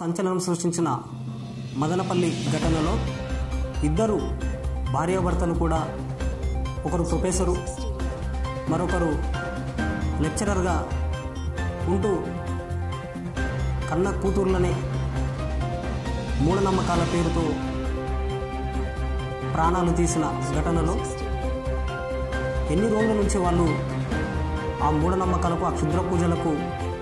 సంచలనం సృష్టించిన మదనపల్లి ఘటనలో ఇద్దరు భార్యాభర్తలు కూడా ఒకరు ప్రొఫెసరు మరొకరు లెక్చరర్గా ఉంటూ కన్న కూతుర్లనే మూఢనమ్మకాల పేరుతో ప్రాణాలు తీసిన ఘటనలో ఎన్ని రోజుల నుంచి వాళ్ళు ఆ మూఢనమ్మకాలకు ఆ క్షుద్ర పూజలకు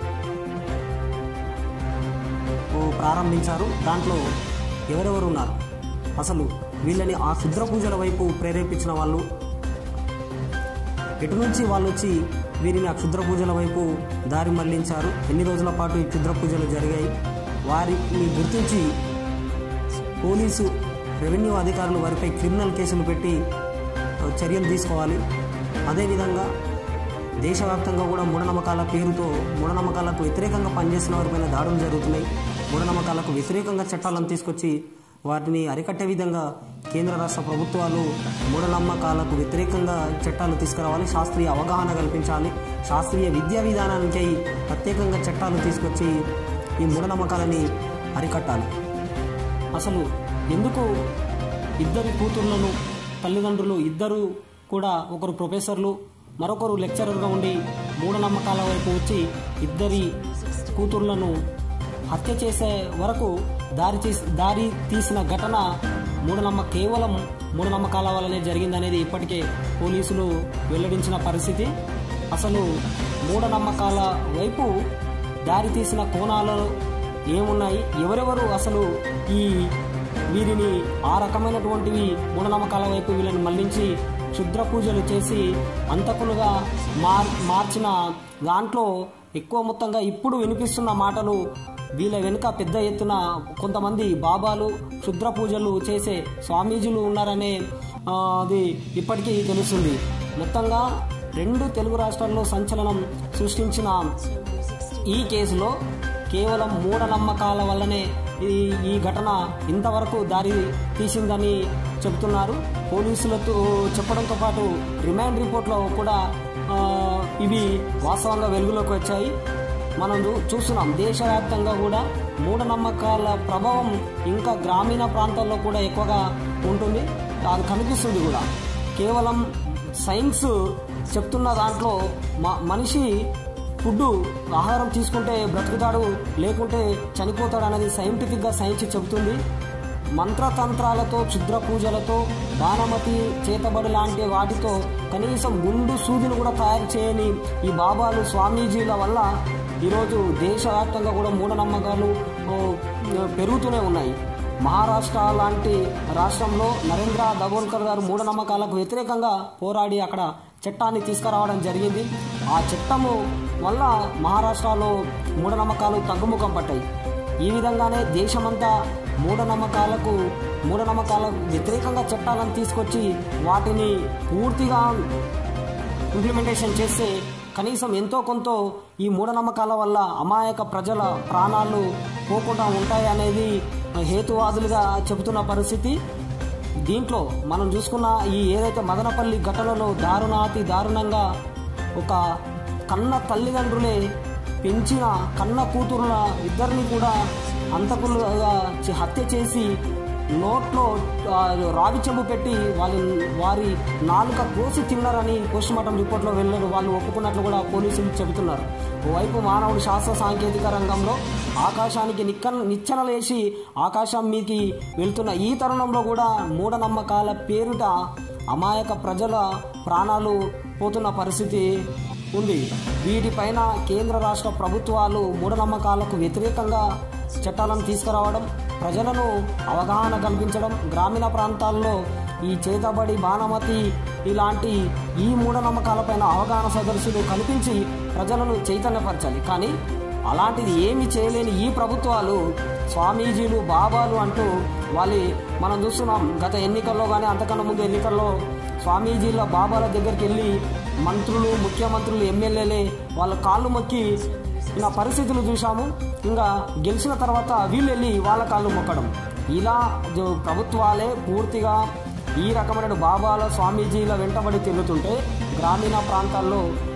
ఓ ప్రారంభించారు దాంట్లో ఎవరెవరు ఉన్నారు అసలు వీళ్ళని ఆ క్షుద్ర పూజల వైపు ప్రేరేపించిన వాళ్ళు ఎటు నుంచి వాళ్ళు వచ్చి వీరిని ఆ క్షుద్ర పూజల వైపు దారి మళ్లించారు ఎన్ని రోజుల పాటు ఈ క్షుద్ర పూజలు జరిగాయి వారిని గుర్తించి పోలీసు రెవెన్యూ అధికారులు వారిపై క్రిమినల్ కేసులు పెట్టి ఆ, చర్యలు తీసుకోవాలి అదేవిధంగా దేశవ్యాప్తంగా కూడా మూఢనమ్మకాల పేరుతో మూఢనమ్మకాలకు వ్యతిరేకంగా పనిచేసిన వారిపైన దాడులు జరుగుతున్నాయి మూఢనమ్మకాలకు వ్యతిరేకంగా చట్టాలను తీసుకొచ్చి వాటిని అరికట్టే విధంగా కేంద్ర రాష్ట్ర ప్రభుత్వాలు మూఢనమ్మకాలకు వ్యతిరేకంగా చట్టాలు తీసుకురావాలి శాస్త్రీయ అవగాహన కల్పించాలి శాస్త్రీయ విద్యా విధానానికి ప్రత్యేకంగా చట్టాలు తీసుకొచ్చి ఈ మూఢనమ్మకాలని అరికట్టాలి అసలు ఎందుకు ఇద్దరి కూతుర్లను తల్లిదండ్రులు ఇద్దరు కూడా ఒకరు ప్రొఫెసర్లు మరొకరు లెక్చరర్గా ఉండి మూఢనమ్మకాల వైపు వచ్చి ఇద్దరి కూతుర్లను హత్య చేసే వరకు దారి తీసి దారి తీసిన ఘటన మూఢనమ్మ కేవలం మూఢనమ్మకాల వల్లనే జరిగిందనేది ఇప్పటికే పోలీసులు వెల్లడించిన పరిస్థితి అసలు మూఢనమ్మకాల వైపు దారి తీసిన కోణాలు ఏమున్నాయి ఎవరెవరు అసలు ఈ వీరిని ఆ రకమైనటువంటివి మూఢనమ్మకాల వైపు వీళ్ళని మళ్లించి క్షుద్ర పూజలు చేసి అంతకులుగా మార్ మార్చిన దాంట్లో ఎక్కువ మొత్తంగా ఇప్పుడు వినిపిస్తున్న మాటలు వీళ్ళ వెనుక పెద్ద ఎత్తున కొంతమంది బాబాలు క్షుద్ర పూజలు చేసే స్వామీజీలు ఉన్నారనే ఆ, అది ఇప్పటికీ తెలుస్తుంది మొత్తంగా రెండు తెలుగు రాష్ట్రాల్లో సంచలనం సృష్టించిన ఈ కేసులో కేవలం మూఢనమ్మకాల వల్లనే ఈ ఈ ఘటన ఇంతవరకు దారి తీసిందని చెబుతున్నారు పోలీసులతో చెప్పడంతో పాటు రిమాండ్ రిపోర్ట్లో కూడా ఆ, ఇవి వాస్తవంగా వెలుగులోకి వచ్చాయి మనం చూ- చూస్తున్నాం దేశవ్యాప్తంగా కూడా మూఢనమ్మకాల ప్రభావం ఇంకా గ్రామీణ ప్రాంతాల్లో కూడా ఎక్కువగా ఉంటుంది అది కనిపిస్తుంది కూడా కేవలం సైన్స్ చెప్తున్న దాంట్లో మ- మనిషి ఫుడ్ ఆహారం తీసుకుంటే బ్రతుకుతాడు లేకుంటే చనిపోతాడు అనేది సైంటిఫిక్గా సైన్స్ చెబుతుంది మంత్రతంత్రాలతో క్షుద్ర పూజలతో బాణమతి చేతబడి లాంటి వాటితో కనీసం గుండు సూదిని కూడా తయారు చేయని ఈ బాబాలు స్వామీజీల వల్ల ఈరోజు దేశవ్యాప్తంగా కూడా మూఢనమ్మకాలు ఓ, పెరుగుతూనే ఉన్నాయి మహారాష్ట్ర లాంటి రాష్ట్రంలో నరేంద్ర దబోల్కర్ గారు మూఢనమ్మకాలకు వ్యతిరేకంగా పోరాడి అక్కడ చట్టాన్ని తీసుకురావడం జరిగింది ఆ చట్టము వల్ల మహారాష్ట్రలో మూఢనమ్మకాలు తగ్గుముఖం పట్టాయి ఈ విధంగానే దేశమంతా మూఢనమ్మకాలకు మూఢనమ్మకాలకు వ్యతిరేకంగా చట్టాలను తీసుకొచ్చి వాటిని పూర్తిగా ఇంప్లిమెంటేషన్ చేస్తే కనీసం ఎంతో కొంత ఈ మూఢనమ్మకాల వల్ల అమాయక ప్రజల ప్రాణాలు పోకుండా ఉంటాయి అనేది హేతువాదులుగా చెబుతున్న పరిస్థితి దీంట్లో మనం చూసుకున్న ఈ ఏదైతే మదనపల్లి ఘటనలో దారుణాతి దారుణంగా ఒక కన్న తల్లిదండ్రులే పెంచిన కన్న కూతురుల ఇద్దరిని కూడా అంతకులుగా చి- హత్య చేసి నోట్లో ఆ, రావి చెంబు పెట్టి వాళ్ళ వారి నాలుక కోసి తిన్నారని పోస్ట్ మార్టం రిపోర్ట్లో వెళ్ళారు వాళ్ళు ఒప్పుకున్నట్లు కూడా పోలీసులు చెబుతున్నారు ఓవైపు మానవుడు శాస్త్ర సాంకేతిక రంగంలో ఆకాశానికి నిక్క నిచ్చెనలేసి ఆకాశం మీకి వెళ్తున్న ఈ తరుణంలో కూడా మూఢనమ్మకాల పేరుట అమాయక ప్రజల ప్రాణాలు పోతున్న పరిస్థితి ఉంది వీటిపైన కేంద్ర రాష్ట్ర ప్రభుత్వాలు మూఢనమ్మకాలకు వ్యతిరేకంగా చట్టాలను తీసుకురావడం ప్రజలను అవగాహన కల్పించడం గ్రామీణ ప్రాంతాల్లో ఈ చేతబడి బాణమతి ఇలాంటి ఈ మూఢనమ్మకాలపైన అవగాహన సదస్సులు కల్పించి ప్రజలను చైతన్యపరచాలి కానీ అలాంటిది ఏమి చేయలేని ఈ ప్రభుత్వాలు స్వామీజీలు బాబాలు అంటూ వాళ్ళి మనం చూస్తున్నాం గత ఎన్నికల్లో కానీ అంతకన్నా ముందు ఎన్నికల్లో స్వామీజీల బాబాల దగ్గరికి వెళ్ళి మంత్రులు ముఖ్యమంత్రులు ఎమ్మెల్యేలే వాళ్ళ కాళ్ళు మొక్కి ఇలా పరిస్థితులు చూసాము ఇంకా గెలిచిన తర్వాత వీళ్ళు వెళ్ళి వాళ్ళ కాళ్ళు మొక్కడం ఇలా జో- ప్రభుత్వాలే పూర్తిగా ఈ రకమైన బాబాల స్వామీజీల వెంటబడి తిరుగుతుంటే గ్రామీణ ప్రాంతాల్లో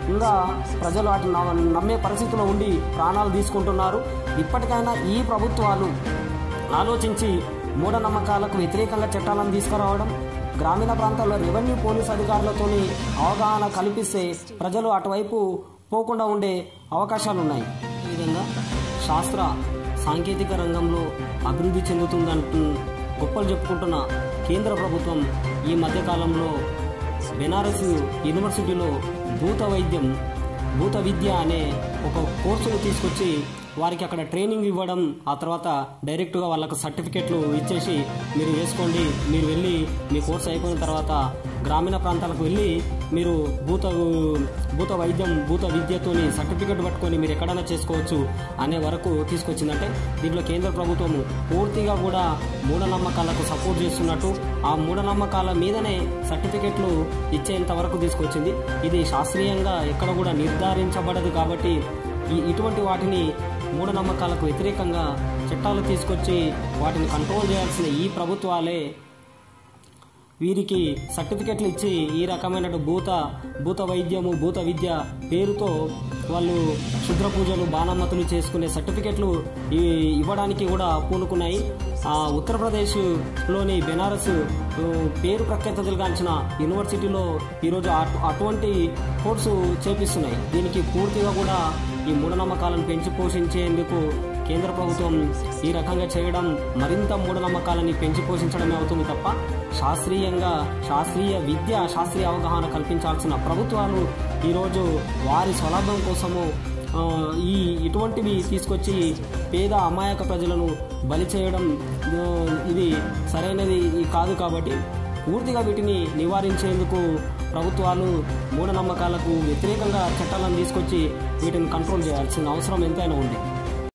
ఇంకా ప్రజలు వాటిని నమ్మ- నమ్మే పరిస్థితిలో ఉండి ప్రాణాలు తీసుకుంటున్నారు ఇప్పటికైనా ఈ ప్రభుత్వాలు ఆలోచించి మూఢనమ్మకాలకు వ్యతిరేకంగా చట్టాలను తీసుకురావడం గ్రామీణ ప్రాంతాల్లో రెవెన్యూ పోలీస్ అధికారులతోని అవగాహన కల్పిస్తే ప్రజలు అటువైపు పోకుండా ఉండే అవకాశాలు ఉన్నాయి ఈ విధంగా శాస్త్ర సాంకేతిక రంగంలో అభివృద్ధి చెందుతుందంటూ గొప్పలు చెప్పుకుంటున్న కేంద్ర ప్రభుత్వం ఈ మధ్యకాలంలో బెనారస్ యూనివర్సిటీలో భూత వైద్యం భూత విద్య అనే ఒక కోర్సును తీసుకొచ్చి వారికి అక్కడ ట్రైనింగ్ ఇవ్వడం ఆ తర్వాత డైరెక్ట్గా వాళ్ళకు సర్టిఫికెట్లు ఇచ్చేసి మీరు వేసుకోండి మీరు వెళ్ళి మీ కోర్స్ అయిపోయిన తర్వాత గ్రామీణ ప్రాంతాలకు వెళ్ళి మీరు భూత భూత వైద్యం భూత విద్యతోని సర్టిఫికెట్ పట్టుకొని మీరు ఎక్కడైనా చేసుకోవచ్చు అనే వరకు తీసుకొచ్చిందంటే దీంట్లో కేంద్ర ప్రభుత్వము పూర్తిగా కూడా మూఢనమ్మకాలకు సపోర్ట్ చేస్తున్నట్టు ఆ మూఢనమ్మకాల మీదనే సర్టిఫికెట్లు ఇచ్చేంత వరకు తీసుకొచ్చింది ఇది శాస్త్రీయంగా ఎక్కడ కూడా నిర్ధారించబడదు కాబట్టి ఈ ఇటువంటి వాటిని మూఢనమ్మకాలకు వ్యతిరేకంగా చట్టాలు తీసుకొచ్చి వాటిని కంట్రోల్ చేయాల్సిన ఈ ప్రభుత్వాలే వీరికి సర్టిఫికెట్లు ఇచ్చి ఈ రకమైన భూత భూత వైద్యము భూత విద్య పేరుతో వాళ్ళు శుద్ర పూజలు బాణమతులు చేసుకునే సర్టిఫికెట్లు ఈ- ఇవ్వడానికి కూడా పూనుకున్నాయి ఆ ఉత్తరప్రదేశ్లోని బెనారస్ ఉ, పేరు ప్రఖ్యాతలుగాంచిన యూనివర్సిటీలో ఈరోజు అటు- అటువంటి కోర్సు చేపిస్తున్నాయి దీనికి పూర్తిగా కూడా ఈ మూఢనమ్మకాలను పెంచి పోషించేందుకు కేంద్ర ప్రభుత్వం ఈ రకంగా చేయడం మరింత మూఢనమ్మకాలని పెంచి పోషించడమే అవుతుంది తప్ప శాస్త్రీయంగా శాస్త్రీయ విద్య శాస్త్రీయ అవగాహన కల్పించాల్సిన ప్రభుత్వాలు ఈరోజు వారి స్వలాభం కోసము ఆ, ఈ ఇటువంటివి తీసుకొచ్చి పేద అమాయక ప్రజలను బలి చేయడం ఆ, ఇది సరైనది కాదు కాబట్టి పూర్తిగా వీటిని నివారించేందుకు ప్రభుత్వాలు మూఢనమ్మకాలకు వ్యతిరేకంగా చట్టాలను తీసుకొచ్చి వీటిని కంట్రోల్ చేయాల్సిన అవసరం ఎంతైనా ఉంది